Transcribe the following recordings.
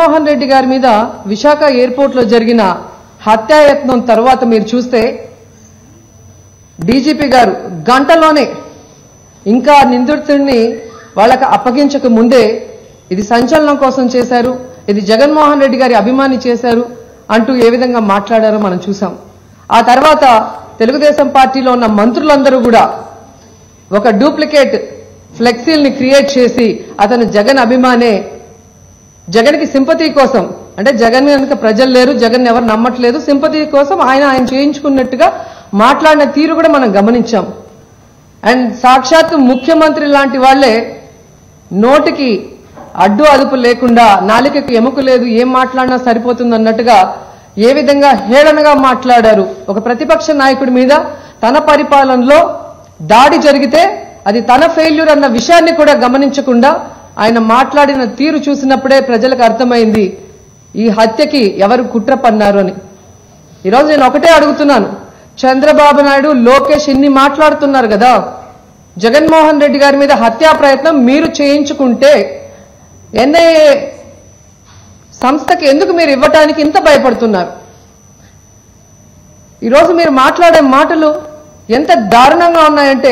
జగన్మోహన్ రెడ్డి గారి మీద విశాఖ ఎయిర్పోర్ట్ లో జరిగిన హత్యాయత్నం తర్వాత మీరు చూస్తే డీజీపీ గారు గంటలోనే ఇంకా నిందితుడిని వాళ్ళకి అప్పగించక ముందే ఇది సంచలనం కోసం చేశారు ఇది జగన్మోహన్ రెడ్డి గారి అభిమాని చేశారు అంటూ ఏ విధంగా మాట్లాడారో మనం చూసాం ఆ తర్వాత తెలుగుదేశం పార్టీలో ఉన్న మంత్రులందరూ కూడా ఒక డూప్లికేట్ ఫ్లెక్సీల్ని క్రియేట్ చేసి అతను జగన్ అభిమానే జగన్కి సింపతి కోసం అంటే జగన్ కనుక ప్రజలు లేరు జగన్ ఎవరు నమ్మట్లేదు సింపతి కోసం ఆయన ఆయన చేయించుకున్నట్టుగా మాట్లాడిన తీరు కూడా మనం గమనించాం అండ్ సాక్షాత్ ముఖ్యమంత్రి లాంటి వాళ్ళే నోటికి అడ్డు అదుపు లేకుండా నాలికకు ఎముక లేదు ఏం మాట్లాడినా సరిపోతుంది అన్నట్టుగా ఏ విధంగా హేళనగా మాట్లాడారు ఒక ప్రతిపక్ష నాయకుడి మీద తన పరిపాలనలో దాడి జరిగితే అది తన ఫెయిల్యూర్ అన్న విషయాన్ని కూడా గమనించకుండా ఆయన మాట్లాడిన తీరు చూసినప్పుడే ప్రజలకు అర్థమైంది ఈ హత్యకి ఎవరు కుట్ర పన్నారు అని ఈరోజు నేను ఒకటే అడుగుతున్నాను చంద్రబాబు నాయుడు లోకేష్ ఇన్ని మాట్లాడుతున్నారు కదా జగన్మోహన్ రెడ్డి గారి మీద హత్యా ప్రయత్నం మీరు చేయించుకుంటే ఎన్ఐఏ సంస్థకి ఎందుకు మీరు ఇవ్వటానికి ఇంత భయపడుతున్నారు ఈరోజు మీరు మాట్లాడే మాటలు ఎంత దారుణంగా ఉన్నాయంటే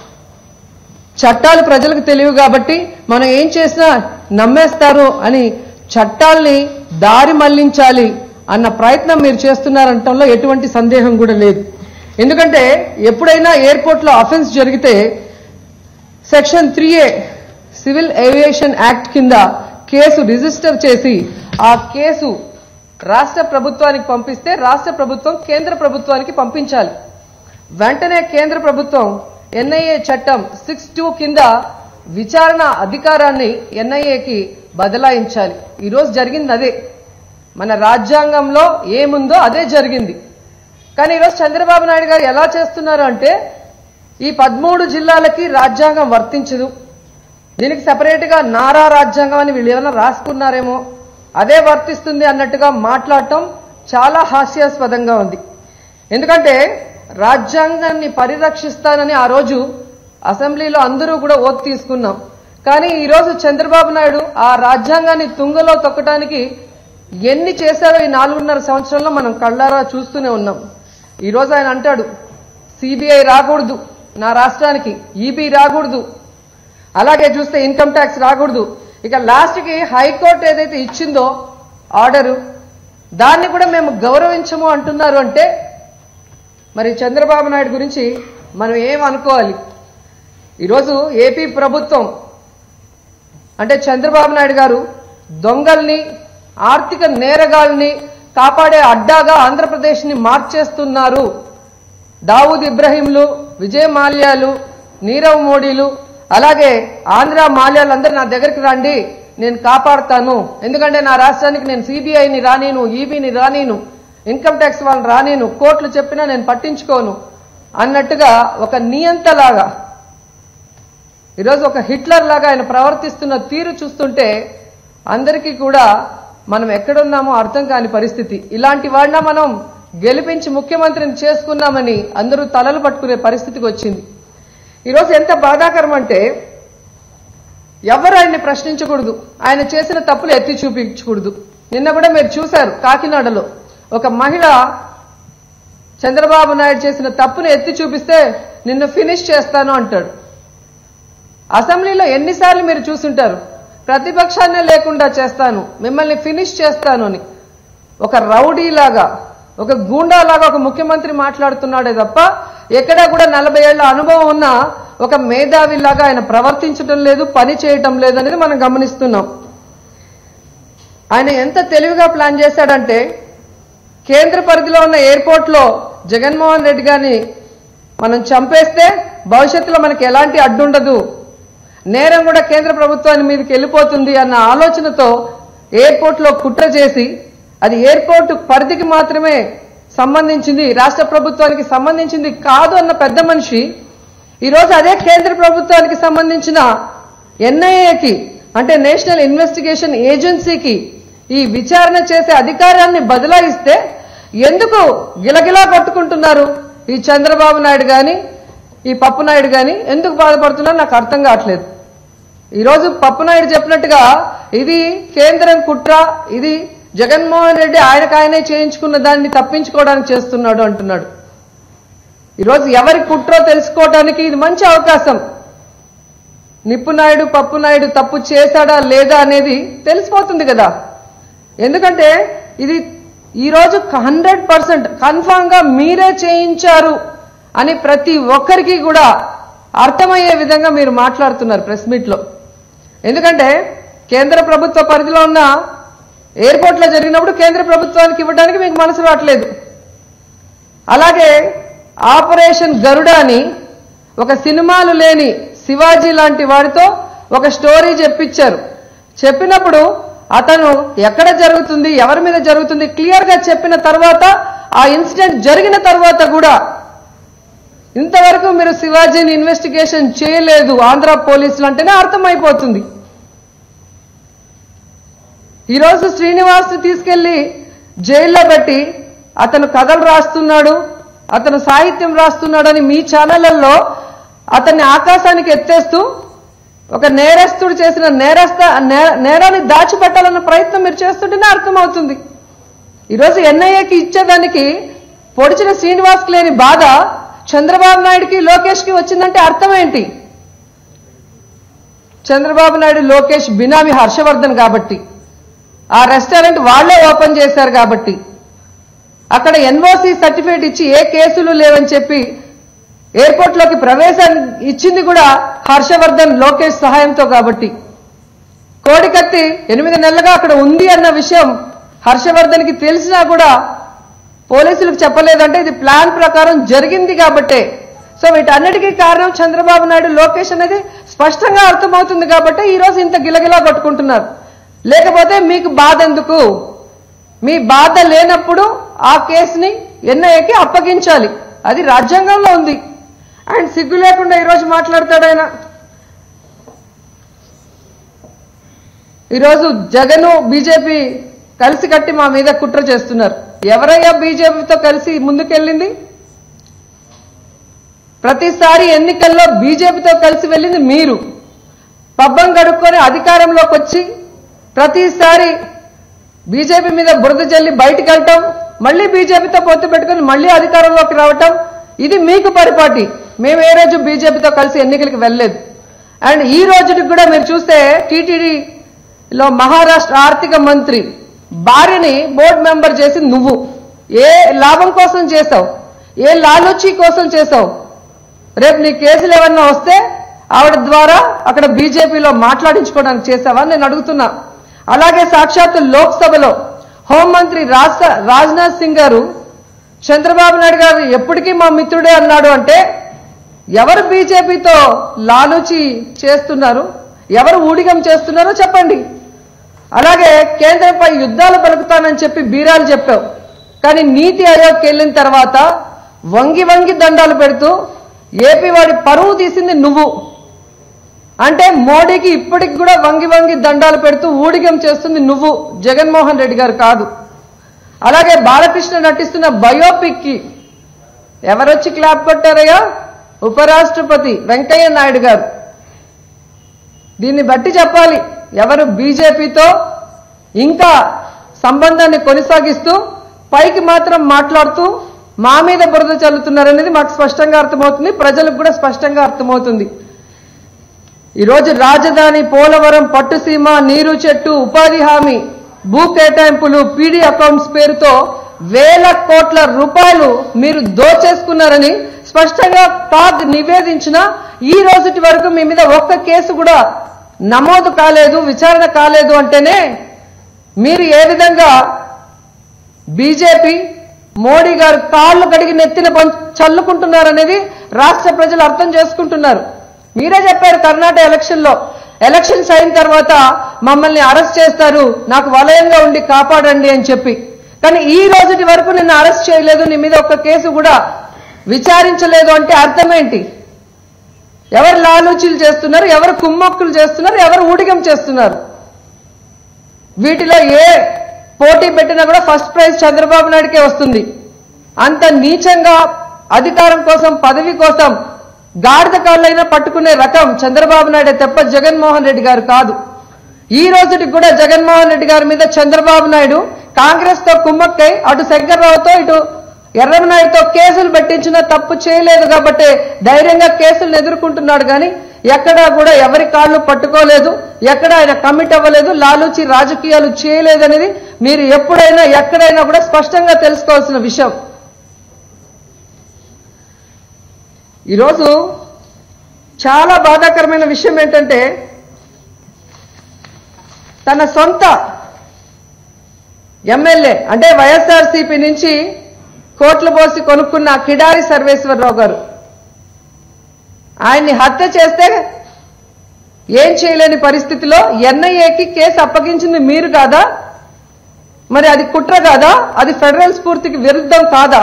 చట్టాలు ప్రజలకు తెలియవు కాబట్టి మనం ఏం చేసినా నమ్మేస్తారు అని చట్టాల్ని దారి మళ్లించాలి అన్న ప్రయత్నం మీరు చేస్తున్నారంటంలో ఎటువంటి సందేహం కూడా లేదు ఎందుకంటే ఎప్పుడైనా ఎయిర్పోర్ట్లో అఫెన్స్ జరిగితే section three A civil aviation act కింద కేసు రిజిస్టర్ చేసి ఆ కేసు రాష్ట్ర ప్రభుత్వానికి పంపిస్తే రాష్ట్ర ప్రభుత్వం కేంద్ర ప్రభుత్వానికి పంపించాలి వెంటనే కేంద్ర ప్రభుత్వం ఎన్ఐఏ చట్టం సిక్స్ టూ కింద విచారణ అధికారాన్ని ఎన్ఐఏకి బదలాయించాలి ఈరోజు జరిగింది అదే మన రాజ్యాంగంలో ఏముందో అదే జరిగింది కానీ ఈరోజు చంద్రబాబు నాయుడు గారు ఎలా చేస్తున్నారు అంటే ఈ పదమూడు జిల్లాలకి రాజ్యాంగం వర్తించదు దీనికి సెపరేట్ గా నారా రాజ్యాంగం అని వీళ్ళు ఏమైనా రాసుకున్నారేమో అదే వర్తిస్తుంది అన్నట్టుగా మాట్లాడటం చాలా హాస్యాస్పదంగా ఉంది ఎందుకంటే రాజ్యాంగాన్ని పరిరక్షిస్తానని ఆ రోజు అసెంబ్లీలో అందరూ కూడా ఓత్ తీసుకున్నాం కానీ ఈ రోజు చంద్రబాబు నాయుడు ఆ రాజ్యాంగాన్ని తుంగలో తొక్కడానికి ఎన్ని చేశారో ఈ నాలుగున్నర సంవత్సరంలో మనం కళ్ళారా చూస్తూనే ఉన్నాం ఈ రోజు ఆయన అంటాడు సిబిఐ రాకూడదు నా రాష్ట్రానికి ఈబీ రాకూడదు అలాగే చూస్తే ఇన్కమ్ ట్యాక్స్ రాకూడదు ఇక లాస్ట్ కి హైకోర్టు ఏదైతే ఇచ్చిందో ఆర్డరు దాన్ని కూడా మేము గౌరవించము అంటున్నారు అంటే మరి చంద్రబాబు నాయుడు గురించి మనం ఏం అనుకోవాలి ఈరోజు ఏపీ ప్రభుత్వం అంటే చంద్రబాబు నాయుడు గారు దొంగల్ని ఆర్థిక నేరగాల్ని కాపాడే అడ్డాగా ఆంధ్రప్రదేశ్ని మార్చేస్తున్నారు దావూద్ ఇబ్రహీంలు విజయ్ మాల్యాలు నీరవ్ మోడీలు అలాగే ఆంధ్ర మాల్యాలు అందరూ నా దగ్గరికి రండి నేను కాపాడుతాను ఎందుకంటే నా రాష్ట్రానికి నేను సిబిఐని రానీను ఈబీని రానీను ఇన్కమ్ ట్యాక్స్ వాళ్ళని రానీను కోర్టులు చెప్పినా నేను పట్టించుకోను అన్నట్టుగా ఒక నియంతలాగా ఈరోజు ఒక హిట్లర్ లాగా ఆయన ప్రవర్తిస్తున్న తీరు చూస్తుంటే అందరికీ కూడా మనం ఎక్కడున్నామో అర్థం కాని పరిస్థితి ఇలాంటి వాడిన మనం గెలిపించి ముఖ్యమంత్రిని చేసుకున్నామని అందరూ తలలు పట్టుకునే పరిస్థితికి వచ్చింది ఈరోజు ఎంత బాధాకరం అంటే ఎవరు ఆయన్ని ప్రశ్నించకూడదు ఆయన చేసిన తప్పులు ఎత్తి చూపించకూడదు నిన్న కూడా మీరు చూశారు కాకినాడలో ఒక మహిళ చంద్రబాబు నాయుడు చేసిన తప్పుని ఎత్తి చూపిస్తే నిన్ను ఫినిష్ చేస్తాను అంటాడు అసెంబ్లీలో ఎన్నిసార్లు మీరు చూసుంటారు ప్రతిపక్షాన్నే లేకుండా చేస్తాను మిమ్మల్ని ఫినిష్ చేస్తాను అని ఒక రౌడీలాగా ఒక గూండాలాగా ఒక ముఖ్యమంత్రి మాట్లాడుతున్నాడే తప్ప ఎక్కడా కూడా నలభై ఏళ్ల అనుభవం ఉన్న ఒక మేధావిలాగా ఆయన ప్రవర్తించడం లేదు పని చేయటం లేదు అనేది మనం గమనిస్తున్నాం ఆయన ఎంత తెలివిగా ప్లాన్ చేశాడంటే కేంద్ర పరిధిలో ఉన్న ఎయిర్పోర్ట్లో జగన్మోహన్ రెడ్డి గారిని మనం చంపేస్తే భవిష్యత్తులో మనకి ఎలాంటి అడ్డుండదు నేరం కూడా కేంద్ర ప్రభుత్వాన్ని మీదకి వెళ్ళిపోతుంది అన్న ఆలోచనతో ఎయిర్పోర్ట్లో కుట్ర చేసి అది ఎయిర్పోర్ట్ పరిధికి మాత్రమే సంబంధించింది రాష్ట్ర ప్రభుత్వానికి సంబంధించింది కాదు అన్న పెద్ద మనిషి ఈరోజు అదే కేంద్ర ప్రభుత్వానికి సంబంధించిన ఎన్ఐఏకి అంటే నేషనల్ ఇన్వెస్టిగేషన్ ఏజెన్సీకి ఈ విచారణ చేసే అధికారాన్ని బదలాయిస్తే ఎందుకు గిలగిలా కొట్టుకుంటున్నారు ఈ చంద్రబాబు నాయుడు గాని ఈ పప్పు నాయుడు గాని ఎందుకు బాధపడుతున్నారు నాకు అర్థం కావట్లేదు ఈరోజు పప్పునాయుడు చెప్పినట్టుగా ఇది కేంద్రం కుట్ర ఇది జగన్మోహన్ రెడ్డి ఆయనకు ఆయనే చేయించుకున్న దాన్ని తప్పించుకోవడానికి చేస్తున్నాడు అంటున్నాడు ఈరోజు ఎవరి కుట్రో తెలుసుకోవడానికి ఇది మంచి అవకాశం నిప్పునాయుడు పప్పునాయుడు తప్పు చేశాడా లేదా అనేది తెలిసిపోతుంది కదా ఎందుకంటే ఇది ఈరోజు హండ్రెడ్ పర్సెంట్ కన్ఫామ్ గా మీరే చేయించారు అని ప్రతి ఒక్కరికి కూడా అర్థమయ్యే విధంగా మీరు మాట్లాడుతున్నారు ప్రెస్ మీట్ లో ఎందుకంటే కేంద్ర ప్రభుత్వ పరిధిలో ఉన్న ఎయిర్పోర్ట్ లో జరిగినప్పుడు కేంద్ర ప్రభుత్వానికి ఇవ్వడానికి మీకు మనసు రావట్లేదు అలాగే ఆపరేషన్ గరుడ అని ఒక సినిమాలు లేని శివాజీ లాంటి వాడితో ఒక స్టోరీ చెప్పించారు చెప్పినప్పుడు అతను ఎక్కడ జరుగుతుంది ఎవరి మీద జరుగుతుంది క్లియర్ గా చెప్పిన తర్వాత ఆ ఇన్సిడెంట్ జరిగిన తర్వాత కూడా ఇంతవరకు మీరు శివాజీని ఇన్వెస్టిగేషన్ చేయలేదు ఆంధ్ర పోలీసులు అంటేనే అర్థమైపోతుంది ఈరోజు శ్రీనివాస్ తీసుకెళ్లి జైల్లో పెట్టి అతను కథలు రాస్తున్నాడు అతను సాహిత్యం రాస్తున్నాడని మీ ఛానళ్లలో అతన్ని ఆకాశానికి ఎత్తేస్తూ ఒక నేరస్తుడు చేసిన నేరస్త నే- నేరాన్ని దాచిపెట్టాలన్న ప్రయత్నం మీరు చేస్తుంటేనే అర్థమవుతుంది ఈరోజు ఎన్ఐఏకి ఇచ్చేదానికి పొడిచిన శ్రీనివాస్కి లేని బాధ చంద్రబాబు నాయుడుకి లోకేష్కి వచ్చిందంటే అర్థం ఏంటి చంద్రబాబు నాయుడు లోకేష్ బినామీ హర్షవర్ధన్ కాబట్టి ఆ రెస్టారెంట్ వాళ్లే ఓపెన్ చేశారు కాబట్టి అక్కడ ఎన్ఓసి సర్టిఫికేట్ ఇచ్చి ఏ కేసులు లేవని చెప్పి ఎయిర్పోర్ట్ లోకి ప్రవేశాన్ని ఇచ్చింది కూడా హర్షవర్ధన్ లోకేష్ సహాయంతో కాబట్టి కోడికత్తి ఎనిమిది నెలలుగా అక్కడ ఉంది అన్న విషయం హర్షవర్ధన్ కి తెలిసినా కూడా పోలీసులకు చెప్పలేదంటే ఇది ప్లాన్ ప్రకారం జరిగింది కాబట్టే సో వీటన్నిటికీ కారణం చంద్రబాబు నాయుడు లోకేష్ అనేది స్పష్టంగా అర్థమవుతుంది కాబట్టి ఈ రోజు ఇంత గిలగిలా కొట్టుకుంటున్నారు లేకపోతే మీకు బాధ ఎందుకు మీ బాధ లేనప్పుడు ఆ కేసుని ఎన్ఐఏకి అప్పగించాలి అది రాజ్యాంగంలో ఉంది అండ్ సిగ్గు లేకుండా ఈరోజు మాట్లాడతాడు ఆయన ఈరోజు జగన్ బీజేపీ కలిసి కట్టి మా మీద కుట్ర చేస్తున్నారు ఎవరయ్యా బీజేపీతో కలిసి ముందుకెళ్ళింది ప్రతిసారి ఎన్నికల్లో బీజేపీతో కలిసి వెళ్ళింది మీరు పబ్బం గడుక్కొని అధికారంలోకి వచ్చి ప్రతిసారి బీజేపీ మీద బురద జల్లి బయటికి వెళ్ళటం మళ్ళీ బీజేపీతో పొత్తు పెట్టుకుని మళ్ళీ అధికారంలోకి రావటం ఇది మీకు పరిపాటి మేము ఏ రోజు బీజేపీతో కలిసి ఎన్నికలకు వెళ్ళలేదు అండ్ ఈ రోజుకి కూడా మీరు చూస్తే టీటీడీలో మహారాష్ట్ర ఆర్థిక మంత్రి భార్యని బోర్డు మెంబర్ చేసి నువ్వు ఏ లాభం కోసం చేసావు ఏ లాలూచి కోసం చేసావు రేపు నీ కేసులు ఏమన్నా వస్తే ఆవిడ ద్వారా అక్కడ బీజేపీలో మాట్లాడించుకోవడానికి చేసావా నేను అడుగుతున్నా అలాగే సాక్షాత్తు లోక్సభలో హోంమంత్రి రాజ్ రాజ్నాథ్ సింగ్ గారు చంద్రబాబు నాయుడు గారు ఎప్పటికీ మా మిత్రుడే అన్నాడు అంటే ఎవరు బీజేపీతో లాలూచి చేస్తున్నారు ఎవరు ఊడిగం చేస్తున్నారో చెప్పండి అలాగే కేంద్రంపై యుద్ధాలు పలుకుతానని చెప్పి బీరాలు చెప్పావు కానీ నీతి ఆయోగ్కి వెళ్ళిన తర్వాత వంగి వంగి దండాలు పెడుతూ ఏపీ వాడి పరువు తీసింది నువ్వు అంటే మోడీకి ఇప్పటికి కూడా వంగి వంగి దండాలు పెడుతూ ఊడిగం చేస్తుంది నువ్వు జగన్మోహన్ రెడ్డి గారు కాదు అలాగే బాలకృష్ణ నటిస్తున్న బయోపిక్ కి ఎవరొచ్చి క్లాప్ కొట్టారయ్యా ఉపరాష్ట్రపతి వెంకయ్య నాయుడు గారు దీన్ని బట్టి చెప్పాలి ఎవరు బీజేపీతో ఇంకా సంబంధాన్ని కొనసాగిస్తూ పైకి మాత్రం మాట్లాడుతూ మా మీద బురద చల్లుతున్నారనేది మాకు స్పష్టంగా అర్థమవుతుంది ప్రజలకు కూడా స్పష్టంగా అర్థమవుతుంది ఈరోజు రాజధాని పోలవరం పట్టుసీమ నీరు చెట్టు ఉపాధి హామీ భూ కేటాయింపులు పీడీ అకౌంట్స్ పేరుతో వేల కోట్ల రూపాయలు మీరు దోచేసుకున్నారని స్పష్టంగా టాగ్ నివేదించిన ఈ రోజుటి వరకు మీ మీద ఒక్క కేసు కూడా నమోదు కాలేదు విచారణ కాలేదు అంటేనే మీరు ఏ విధంగా బీజేపీ మోడీ గారు కాళ్ళు కడిగి నెత్తిన పం- చల్లుకుంటున్నారనేది రాష్ట్ర ప్రజలు అర్థం చేసుకుంటున్నారు మీరే చెప్పారు కర్ణాటక ఎలక్షన్ లో ఎలక్షన్స్ అయిన తర్వాత మమ్మల్ని అరెస్ట్ చేస్తారు నాకు వలయంగా ఉండి కాపాడండి అని చెప్పి కానీ ఈ రోజుటి వరకు నిన్ను అరెస్ట్ చేయలేదు నీ మీద ఒక్క కేసు కూడా విచారించలేదు అంటే అర్థం ఏంటి ఎవరు లాలూచీలు చేస్తున్నారు ఎవరు కుమ్మక్కులు చేస్తున్నారు ఎవరు ఊడిగం చేస్తున్నారు వీటిలో ఏ పోటీ పెట్టినా కూడా ఫస్ట్ ప్రైజ్ చంద్రబాబు నాయుడుకే వస్తుంది అంత నీచంగా అధికారం కోసం పదవి కోసం గాడిద కాళ్ళైనా పట్టుకునే రకం చంద్రబాబు నాయుడు తప్ప జగన్మోహన్ రెడ్డి గారు కాదు ఈ రోజుకి కూడా జగన్మోహన్ రెడ్డి గారి మీద చంద్రబాబు నాయుడు కాంగ్రెస్ తో కుమ్మక్కై అటు శంకర్రావుతో ఇటు ఎర్రమనాయుడుతో కేసులు పెట్టించిన తప్పు చేయలేదు కాబట్టి ధైర్యంగా కేసులను ఎదుర్కొంటున్నాడు కానీ ఎక్కడా కూడా ఎవరి కాళ్ళు పట్టుకోలేదు ఎక్కడ ఆయన కమిట్ అవ్వలేదు లాలూచి రాజకీయాలు చేయలేదనేది మీరు ఎప్పుడైనా ఎక్కడైనా కూడా స్పష్టంగా తెలుసుకోవాల్సిన విషయం ఈరోజు చాలా బాధాకరమైన విషయం ఏంటంటే తన సొంత ఎమ్మెల్యే అంటే వైఎస్ఆర్సీపీ నుంచి కోట్లు పోసి కొనుక్కున్న కిడారి సర్వేశ్వరరావు గారు ఆయన్ని హత్య చేస్తే ఏం చేయలేని పరిస్థితిలో ఎన్ఐఏకి కేసు అప్పగించింది మీరు కాదా మరి అది కుట్ర కాదా అది ఫెడరల్ స్ఫూర్తికి విరుద్ధం కాదా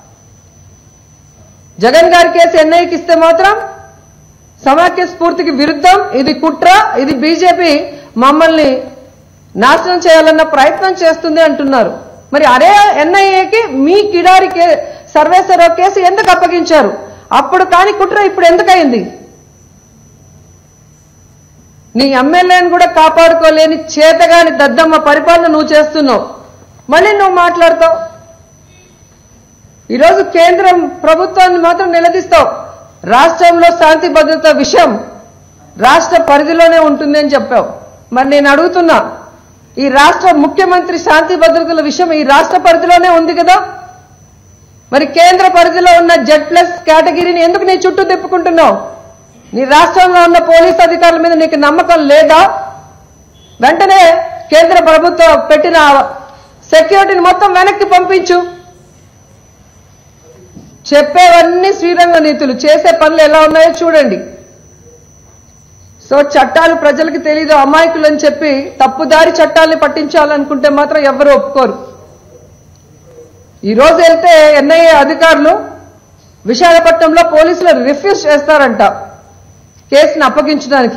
జగన్ గారి కేసు ఎన్ఐకి ఇస్తే మాత్రం సమాఖ్య స్ఫూర్తికి విరుద్ధం ఇది కుట్ర ఇది బీజేపీ మమ్మల్ని నాశనం చేయాలన్న ప్రయత్నం చేస్తుంది అంటున్నారు మరి అరే ఎన్ఐఏకి మీ కిడారి కే సర్వేశ్వరరావు కేసు ఎందుకు అప్పగించారు అప్పుడు కాని కుట్ర ఇప్పుడు ఎందుకయింది నీ ఎమ్మెల్యేని కూడా కాపాడుకోలేని చేతగాని దద్దమ్మ పరిపాలన నువ్వు చేస్తున్నావు మళ్ళీ నువ్వు మాట్లాడతావు ఈరోజు కేంద్రం ప్రభుత్వాన్ని మాత్రం నిలదీస్తావు రాష్ట్రంలో శాంతి భద్రత విషయం రాష్ట్ర పరిధిలోనే ఉంటుంది అని చెప్పావు మరి నేను అడుగుతున్నా ఈ రాష్ట్ర ముఖ్యమంత్రి శాంతి భద్రతల విషయం ఈ రాష్ట్ర పరిధిలోనే ఉంది కదా మరి కేంద్ర పరిధిలో ఉన్న జెడ్ ప్లస్ కేటగిరీని ఎందుకు నీ చుట్టూ తిప్పుకుంటున్నావు నీ రాష్ట్రంలో ఉన్న పోలీస్ అధికారుల మీద నీకు నమ్మకం లేదా వెంటనే కేంద్ర ప్రభుత్వం పెట్టిన సెక్యూరిటీని మొత్తం వెనక్కి పంపించు చెప్పేవన్నీ శ్రీరంగ నీతులు చేసే పనులు ఎలా ఉన్నాయో చూడండి సో చట్టాలు ప్రజలకు తెలీదు అమాయకులు అని చెప్పి తప్పుదారి చట్టాలని పట్టించాలనుకుంటే మాత్రం ఎవరు ఒప్పుకోరు ఈ రోజు వెళ్తే ఎన్ఐఏ అధికారులు విశాఖపట్నంలో పోలీసులు రిఫ్యూజ్ చేస్తారంట కేసును అప్పగించడానికి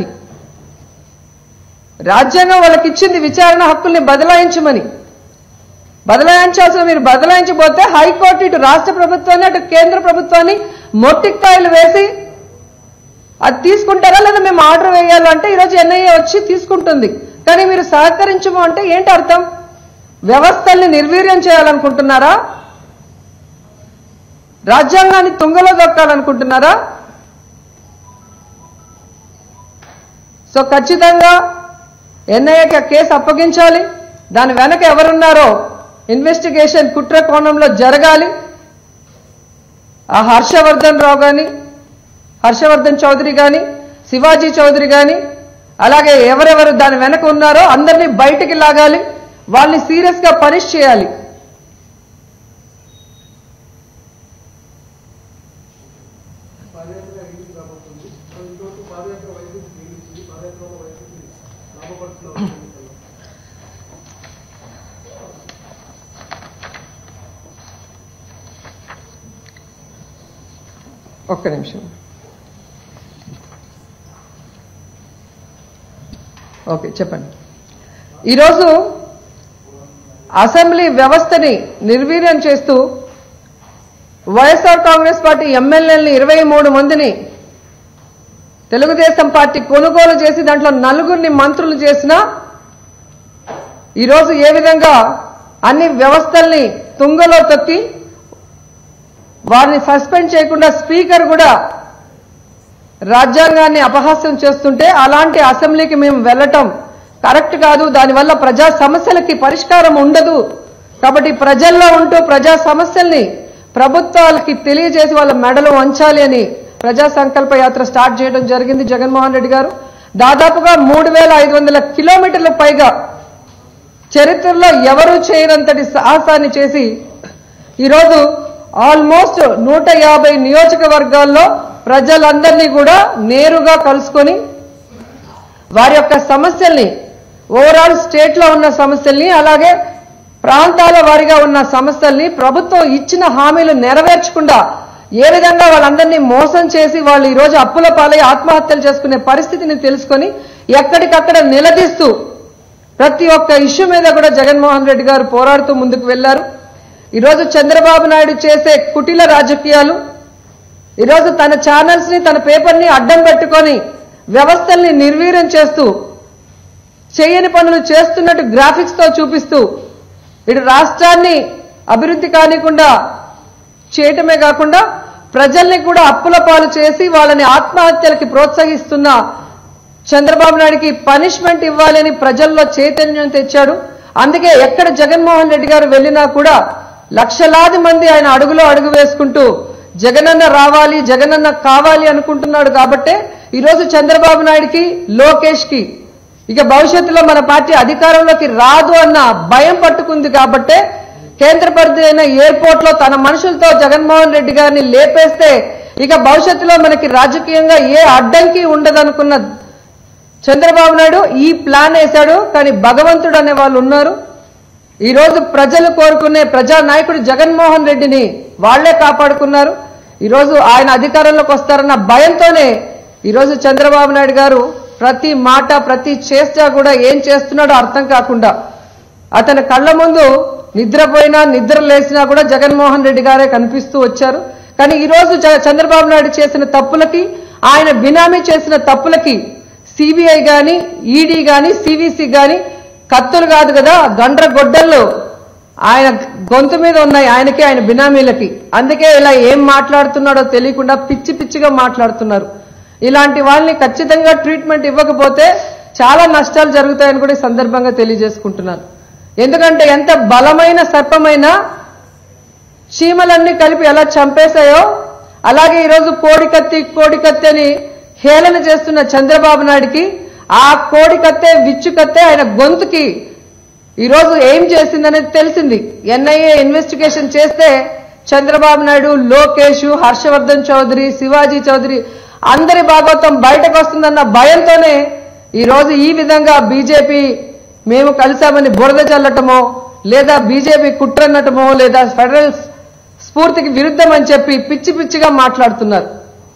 రాజ్యాంగం వాళ్ళకి ఇచ్చింది విచారణ హక్కుల్ని బదలాయించమని బదలాయించాల్సిన మీరు బదలాయించబోతే హైకోర్టు ఇటు రాష్ట్ర ప్రభుత్వాన్ని అటు కేంద్ర ప్రభుత్వాన్ని మొట్టికాయలు వేసి అది తీసుకుంటారా లేదా మేము ఆర్డర్ వేయాలంటే ఈరోజు ఎన్ఐఏ వచ్చి తీసుకుంటుంది కానీ మీరు సహకరించము అంటే ఏంటి అర్థం వ్యవస్థల్ని నిర్వీర్యం చేయాలనుకుంటున్నారా రాజ్యాంగాన్ని తుంగలో దొక్కాలనుకుంటున్నారా సో ఖచ్చితంగా ఎన్ఐఏకి కేసు అప్పగించాలి దాని వెనక ఎవరున్నారో ఇన్వెస్టిగేషన్ కుట్ర కోణంలో జరగాలి ఆ హర్షవర్ధన్ రావు కానీ హర్షవర్ధన్ చౌదరి కానీ శివాజీ చౌదరి కానీ అలాగే ఎవరెవరు దాని వెనక ఉన్నారో అందరినీ బయటికి లాగాలి వాళ్ళని సీరియస్ గా పనిష్ చేయాలి పాదయాత్ర అయింది కాబోతుంది సో ఇంతవరకు పాదయాత్ర వైసీపీ మిగిలింది పాదయాత్రలో వైసీపీ లాభపడుతున్న ఎన్నికల్లో ఒక్క నిమిషం ఓకే చెప్పండి ఈరోజు అసెంబ్లీ వ్యవస్థని నిర్వీర్యం చేస్తూ వైఎస్ఆర్ కాంగ్రెస్ పార్టీ ఎమ్మెల్యేలని ఇరవై మూడు మందిని తెలుగుదేశం పార్టీ కొనుగోలు చేసి దాంట్లో నలుగురిని మంత్రులు చేసిన ఈరోజు ఏ విధంగా అన్ని వ్యవస్థల్ని తుంగలో తొక్కి వారిని సస్పెండ్ చేయకుండా స్పీకర్ కూడా రాజ్యాంగాన్ని అపహాస్యం చేస్తుంటే అలాంటి అసెంబ్లీకి మేము వెళ్ళటం కరెక్ట్ కాదు దానివల్ల ప్రజా సమస్యలకి పరిష్కారం ఉండదు కాబట్టి ప్రజల్లో ఉంటూ ప్రజా సమస్యల్ని ప్రభుత్వాలకి తెలియజేసి వాళ్ళ మెడలు వంచాలి అని ప్రజా సంకల్ప యాత్ర స్టార్ట్ చేయడం జరిగింది జగన్మోహన్ రెడ్డి గారు దాదాపుగా మూడు వేల ఐదు వందల కిలోమీటర్ల పైగా చరిత్రలో ఎవరూ చేయనంతటి సాహసాన్ని చేసి ఈరోజు ఆల్మోస్ట్ నూట యాభై నియోజకవర్గాల్లో ప్రజలందరినీ కూడా నేరుగా కలుసుకొని వారి యొక్క సమస్యల్ని ఓవరాల్ స్టేట్ లో ఉన్న సమస్యల్ని అలాగే ప్రాంతాల వారిగా ఉన్న సమస్యల్ని ప్రభుత్వం ఇచ్చిన హామీలు నెరవేర్చకుండా ఏ విధంగా వాళ్ళందరినీ మోసం చేసి వాళ్ళు ఈ రోజు అప్పుల పాలై ఆత్మహత్యలు చేసుకునే పరిస్థితిని తెలుసుకొని ఎక్కడికక్కడ నిలదీస్తూ ప్రతి ఒక్క ఇష్యూ మీద కూడా జగన్మోహన్ రెడ్డి గారు పోరాడుతూ ముందుకు వెళ్లారు ఈరోజు చంద్రబాబు నాయుడు చేసే కుటిల రాజకీయాలు ఈరోజు తన ఛానల్స్ ని తన పేపర్ ని అడ్డం పెట్టుకొని వ్యవస్థల్ని నిర్వీర్యం చేస్తూ చేయని పనులు చేస్తున్నట్టు గ్రాఫిక్స్ తో చూపిస్తూ ఇటు రాష్ట్రాన్ని అభివృద్ధి కానికుండా చేయటమే కాకుండా ప్రజల్ని కూడా అప్పుల పాలు చేసి వాళ్ళని ఆత్మహత్యలకి ప్రోత్సహిస్తున్న చంద్రబాబు నాయుడికి పనిష్మెంట్ ఇవ్వాలని ప్రజల్లో చైతన్యం తెచ్చాడు అందుకే ఎక్కడ జగన్మోహన్ రెడ్డి గారు వెళ్ళినా కూడా లక్షలాది మంది ఆయన అడుగులో అడుగు వేసుకుంటూ జగనన్న రావాలి జగనన్న కావాలి అనుకుంటున్నాడు కాబట్టే ఈరోజు చంద్రబాబు నాయుడికి లోకేష్ కి ఇక భవిష్యత్తులో మన పార్టీ అధికారంలోకి రాదు అన్న భయం పట్టుకుంది కాబట్టే కేంద్ర పరిధి అయిన ఎయిర్పోర్ట్ లో తన మనుషులతో జగన్మోహన్ రెడ్డి గారిని లేపేస్తే ఇక భవిష్యత్తులో మనకి రాజకీయంగా ఏ అడ్డంకి ఉండదనుకున్న చంద్రబాబు నాయుడు ఈ ప్లాన్ వేశాడు కానీ భగవంతుడు అనే వాళ్ళు ఉన్నారు ఈ రోజు ప్రజలు కోరుకునే ప్రజా నాయకుడు జగన్మోహన్ రెడ్డిని వాళ్లే కాపాడుకున్నారు ఈ రోజు ఆయన అధికారంలోకి వస్తారన్న భయంతోనే ఈ రోజు చంద్రబాబు నాయుడు గారు ప్రతి మాట ప్రతి చేష్ట కూడా ఏం చేస్తున్నాడో అర్థం కాకుండా అతని కళ్ళ ముందు నిద్రపోయినా నిద్ర లేచినా కూడా జగన్మోహన్ రెడ్డి గారే కనిపిస్తూ వచ్చారు కానీ ఈ రోజు జ- చంద్రబాబు నాయుడు చేసిన తప్పులకి ఆయన బినామీ చేసిన తప్పులకి సిబిఐ గాని ఈడీ గాని సివిసి గాని కత్తులు కాదు కదా గండ్ర గొడ్డళ్ళు ఆయన గొంతు మీద ఉన్నాయి ఆయనకి ఆయన బినామీలకి అందుకే ఇలా ఏం మాట్లాడుతున్నాడో తెలియకుండా పిచ్చి పిచ్చిగా మాట్లాడుతున్నారు ఇలాంటి వాళ్ళని ఖచ్చితంగా ట్రీట్మెంట్ ఇవ్వకపోతే చాలా నష్టాలు జరుగుతాయని కూడా ఈ సందర్భంగా తెలియజేసుకుంటున్నాను ఎందుకంటే ఎంత బలమైన సర్పమైనా చీమలన్నీ కలిపి ఎలా చంపేశాయో అలాగే ఈరోజు కోడి కత్తి కోడి కత్తి అని హేళన చేస్తున్న చంద్రబాబు నాయుడికి ఆ కోడి కత్తే విచ్చు కత్తే ఆయన గొంతుకి ఈరోజు ఏం చేసిందనేది తెలిసింది ఎన్ఐఏ ఇన్వెస్టిగేషన్ చేస్తే చంద్రబాబు నాయుడు లోకేష్ హర్షవర్ధన్ చౌదరి శివాజీ చౌదరి అందరి భాగవతం బయటకు వస్తుందన్న భయంతోనే ఈ రోజు ఈ విధంగా బీజేపీ మేము కలిసామని బురద చల్లటమో లేదా బీజేపీ కుట్రన్నటమో లేదా ఫెడరల్ స్ఫూర్తికి విరుద్ధం అని చెప్పి పిచ్చి పిచ్చిగా మాట్లాడుతున్నారు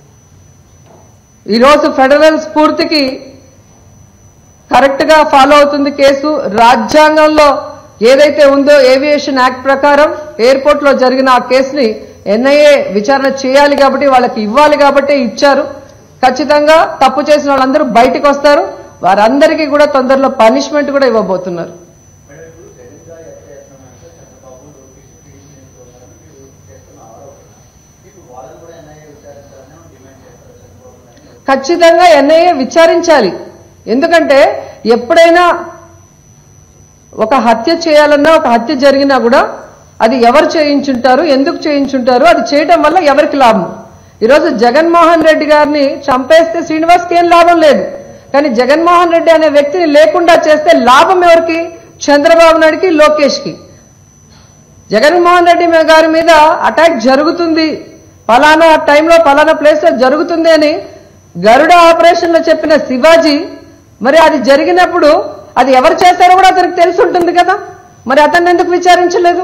ఈరోజు ఫెడరల్ స్ఫూర్తికి కరెక్ట్ గా ఫాలో అవుతుంది కేసు రాజ్యాంగంలో ఏదైతే ఉందో ఏవియేషన్ యాక్ట్ ప్రకారం ఎయిర్పోర్ట్ లో జరిగిన ఆ కేసుని ఎన్ఐఏ విచారణ చేయాలి కాబట్టి వాళ్ళకి ఇవ్వాలి కాబట్టి ఇచ్చారు ఖచ్చితంగా తప్పు చేసిన వాళ్ళందరూ బయటకు వస్తారు వారందరికీ కూడా తొందరలో పనిష్మెంట్ కూడా ఇవ్వబోతున్నారు మేడం ఇప్పుడు జగన్ గారి యత్నం అంటే చంద్రబాబు లోకేష్ పీడీ నేర్చుకున్నారని మీరు చేస్తున్న ఆరోపణ మీకు వాళ్ళని కూడా ఎన్ఐఏ విచారించాలని డిమాండ్ చేస్తారు చంద్రబాబు నాయుడు ఖచ్చితంగా ఎన్ఐఏ విచారించాలి ఎందుకంటే ఎప్పుడైనా ఒక హత్య చేయాలన్నా ఒక హత్య జరిగినా కూడా అది ఎవరు చేయించుంటారు ఎందుకు చేయించుంటారు అది చేయటం వల్ల ఎవరికి లాభం ఈరోజు జగన్మోహన్ రెడ్డి గారిని చంపేస్తే శ్రీనివాస్కి ఏం లాభం లేదు కానీ జగన్మోహన్ రెడ్డి అనే వ్యక్తిని లేకుండా చేస్తే లాభం ఎవరికి చంద్రబాబు నాయుడికి లోకేష్కి జగన్మోహన్ రెడ్డి మీ- గారి మీద అటాక్ జరుగుతుంది ఫలానా టైంలో ఫలానా ప్లేస్ లో జరుగుతుంది అని గరుడ ఆపరేషన్ లో చెప్పిన శివాజీ మరి అది జరిగినప్పుడు అది ఎవరు చేశారో కూడా అతనికి తెలిసి ఉంటుంది కదా మరి అతన్ని ఎందుకు విచారించలేదు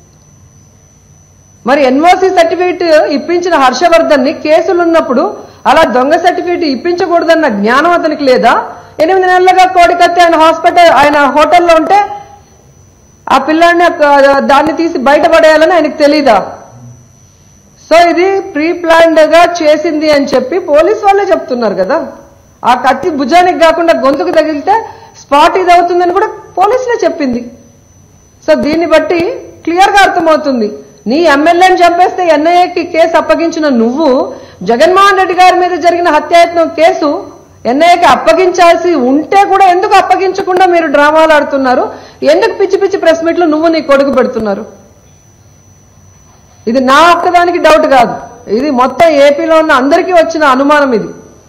మరి ఎన్ఓసి సర్టిఫికేట్ ఇప్పించిన హర్షవర్ధన్ ని కేసులు ఉన్నప్పుడు అలా దొంగ సర్టిఫికేట్ ఇప్పించకూడదన్న జ్ఞానం అతనికి లేదా ఎనిమిది నెలలుగా కోడికత్తి ఆయన హాస్పిటల్ ఆయన హోటల్లో ఉంటే ఆ పిల్లాడిని ఆ- దాన్ని తీసి బయటపడేయాలని ఆయనకు తెలీదా సో ఇది ప్రీ ప్లాన్డ్ గా చేసింది అని చెప్పి పోలీస్ వాళ్ళే చెప్తున్నారు కదా ఆ కత్తి భుజానికి కాకుండా గొంతుకు తగిలితే స్పాట్ ఇది అవుతుందని కూడా పోలీసులే చెప్పింది సో దీన్ని బట్టి క్లియర్ గా అర్థమవుతుంది నీ ఎమ్మెల్యేని చంపేస్తే ఎన్ఐఏకి కేసు అప్పగించిన నువ్వు జగన్మోహన్ రెడ్డి గారి మీద జరిగిన హత్యాయత్నం కేసు ఎన్ఐఏకి అప్పగించాల్సి ఉంటే కూడా ఎందుకు అప్పగించకుండా మీరు డ్రామాలు ఆడుతున్నారు ఎందుకు పిచ్చి పిచ్చి ప్రెస్ మీట్లు నువ్వు నీ కొడుకు పెడుతున్నారు ఇది నా ఒక్కదానికి డౌట్ కాదు ఇది మొత్తం ఏపీలో ఉన్న అందరికీ వచ్చిన అనుమానం ఇది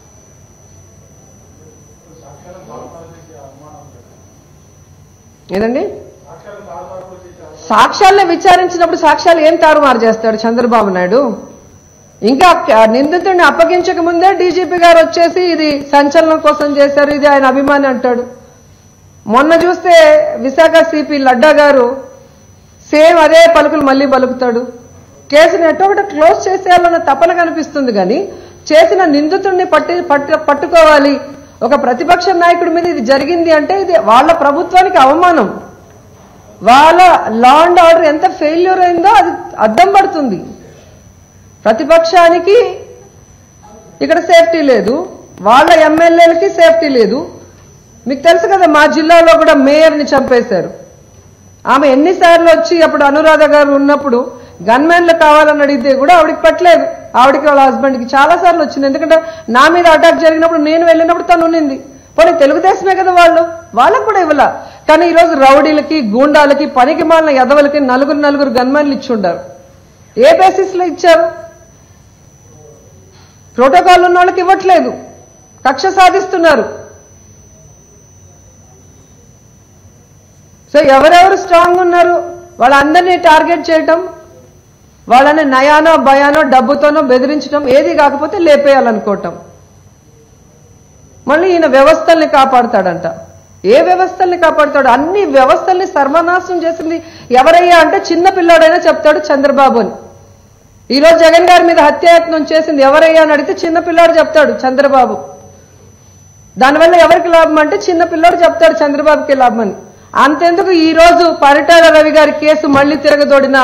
సాక్ష్యాలను తారుమారు చేసే అనుమానం లేదు. ఏదండి సాక్ష్యాలను తారుమారు కూడా చేసే అనుమానం సాక్ష్యాలను విచారించినప్పుడు సాక్ష్యాలు ఏం తారుమారు చేస్తాడు చంద్రబాబు నాయుడు ఇంకా క- నిందితుడిని అప్పగించక ముందే డీజీపీ గారు వచ్చేసి ఇది సంచలనం కోసం చేశారు ఇది ఆయన అభిమాని అంటాడు మొన్న చూస్తే విశాఖ సిపి లడ్డా గారు సేమ్ అదే పలుకులు మళ్ళీ పలుకుతాడు కేసుని ఎట్టో ఒకటి క్లోజ్ చేసేయాలన్న తపన కనిపిస్తుంది కానీ చేసిన నిందితుడిని పట్టి పట్టు పట్టుకోవాలి ఒక ప్రతిపక్ష నాయకుడి మీద ఇది జరిగింది అంటే ఇది వాళ్ళ ప్రభుత్వానికి అవమానం వాళ్ళ లా అండ్ ఆర్డర్ ఎంత ఫెయిల్యూర్ అయిందో అది అద్దం పడుతుంది ప్రతిపక్షానికి ఇక్కడ సేఫ్టీ లేదు వాళ్ళ ఎమ్మెల్యేలకి సేఫ్టీ లేదు మీకు తెలుసు కదా మా జిల్లాలో కూడా మేయర్ని చంపేశారు ఆమె ఎన్నిసార్లు వచ్చి అప్పుడు అనురాధ గారు ఉన్నప్పుడు గన్మెన్లు కావాలని అడిగితే కూడా ఆవిడకి పట్టలేదు ఆవిడకి వాళ్ళ హస్బెండ్కి చాలా సార్లు వచ్చింది ఎందుకంటే నా మీద అటాక్ జరిగినప్పుడు నేను వెళ్ళినప్పుడు తను ఉన్నింది పోనీ తెలుగుదేశమే కదా వాళ్ళు వాళ్ళకు కూడా ఇవ్వాల కానీ ఈరోజు రౌడీలకి గూండాలకి పనికి మాలిన ఎదవలకి నలుగురు నలుగురు గన్మెన్లు ఇచ్చి ఉండారు ఏ బేసిస్ లో ఇచ్చారు ప్రోటోకాల్ ఉన్న వాళ్ళకి ఇవ్వట్లేదు కక్ష సాధిస్తున్నారు సో ఎవరెవరు స్ట్రాంగ్ ఉన్నారు వాళ్ళందరినీ టార్గెట్ చేయటం వాళ్ళని నయానో భయానో డబ్బుతోనో బెదిరించడం ఏది కాకపోతే లేపేయాలనుకోవటం మళ్ళీ ఈయన వ్యవస్థల్ని కాపాడుతాడంట ఏ వ్యవస్థల్ని కాపాడుతాడు అన్ని వ్యవస్థల్ని సర్వనాశనం చేసింది ఎవరయ్యా అంటే చిన్న పిల్లాడైనా చెప్తాడు చంద్రబాబు అని ఈరోజు జగన్ గారి మీద హత్యాయత్నం చేసింది ఎవరయ్యా అని అడిగితే చిన్న పిల్లాడు చెప్తాడు చంద్రబాబు దానివల్ల ఎవరికి లాభం అంటే చిన్న పిల్లాడు చెప్తాడు చంద్రబాబుకి లాభం అని అంతెందుకు ఈ రోజు పరిటాల రవి గారి కేసు మళ్లీ తిరగదోడిన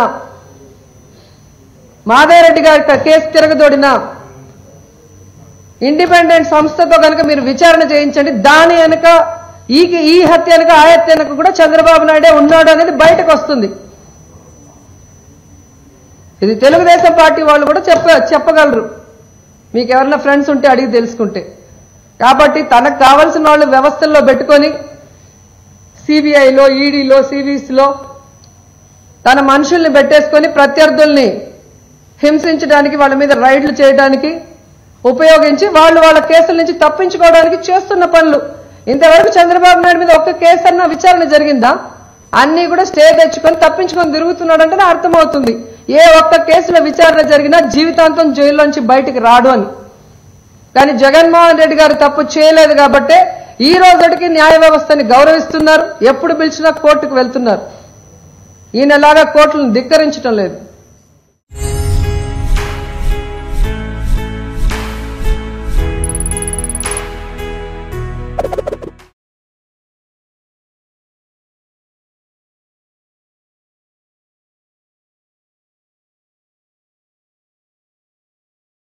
మాధవరెడ్డి గారి కేసు తిరగదోడిన ఇండిపెండెంట్ సంస్థతో కనుక మీరు విచారణ చేయించండి దాని వెనుక ఈ ఈ హత్య వెనుక ఆ హత్య వెనుక కూడా చంద్రబాబు నాయుడే ఉన్నాడు అనేది బయటకు వస్తుంది ఇది తెలుగుదేశం పార్టీ వాళ్ళు కూడా చెప్ప చెప్పగలరు మీకు ఎవరైనా ఫ్రెండ్స్ ఉంటే అడిగి తెలుసుకుంటే కాబట్టి తనకు కావలసిన వాళ్ళు వ్యవస్థల్లో పెట్టుకొని సిబిఐలో ఈడీలో సివిస్లో తన మనుషుల్ని పెట్టేసుకొని ప్రత్యర్థుల్ని హింసించడానికి వాళ్ళ మీద రైడ్లు చేయడానికి ఉపయోగించి వాళ్ళు వాళ్ళ కేసుల నుంచి తప్పించుకోవడానికి చేస్తున్న పనులు ఇంతవరకు చంద్రబాబు నాయుడు మీద ఒక్క కేసు అన్న విచారణ జరిగిందా అన్ని కూడా స్టే తెచ్చుకొని తప్పించుకొని తిరుగుతున్నాడంటేనే అర్థమవుతుంది ఏ ఒక్క కేసులో విచారణ జరిగినా జీవితాంతం జైల్లోంచి బయటికి రాడు అని కానీ జగన్మోహన్ రెడ్డి గారు తప్పు చేయలేదు కాబట్టే ఈ రోజుకి న్యాయ వ్యవస్థని గౌరవిస్తున్నారు ఎప్పుడు పిలిచినా కోర్టుకు వెళ్తున్నారు ఈయనలాగా కోర్టులను ధిక్కరించడం లేదు